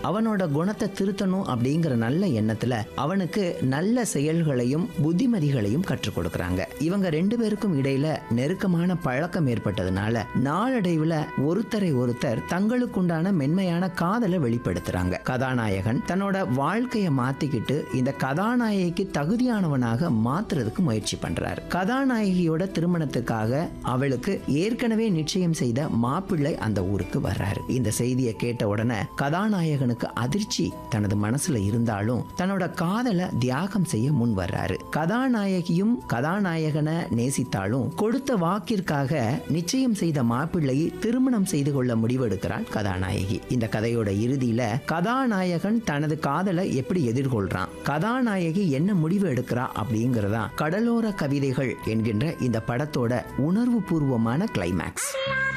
அவனோட குணத்தை திருத்தணும் அப்படிங்கிற நல்ல எண்ணத்துல அவனுக்கு நல்ல செயல்களையும் புத்திமதிகளையும் கற்றுக் கொடுக்கறாங்க இவங்க ரெண்டு பேருக்கும் இடையில நெருக்கமான பழக்கம் ஏற்பட்டதுனால நாளடைவுல ஒருத்தரை ஒருத்தர் தங்களுக்குண்டான மென்மையான காதலை வெளிப்படுத்துறாங்க கதாநாயகன் தன்னோட வாழ்க்கையை மாத்திக்கிட்டு இந்த கதாநாயகிக்கு தகுதியானவனாக மாத்துறதுக்கு முயற்சி பண்றாரு கதாநாயகியோட திருமணத்துக்காக அவளுக்கு ஏற்கனவே நிச்சயம் செய்த மாப்பிள்ளை அந்த ஊருக்கு வர்றாரு இந்த செய்தியை கேட்ட உடனே கதாநாயகனுக்கு அதிர்ச்சி தனது மனசுல இருந்தாலும் தன்னோட காதலை தியாகம் செய்ய முன் வர்றாரு கதாநாயகியும் கதாநாயகனை நேசித்தாலும் கொடுத்த வாக்கிற்காக நிச்சயம் செய்த மாப்பிள்ளையை திருமணம் செய்து கொள்ள முடிவெடுக்கிறாள் கதாநாயகி இந்த கதையோட இறுதியில கதாநாயகன் தனது காதலை எப்படி எதிர்கொள்றான் கதாநாயகி என்ன முடிவு எடுக்கிறா அப்படிங்கறதா கடலோர கவிதைகள் என்கின்ற இந்த படத்தோட உணர்வு பூர்வமான கிளைமேக்ஸ்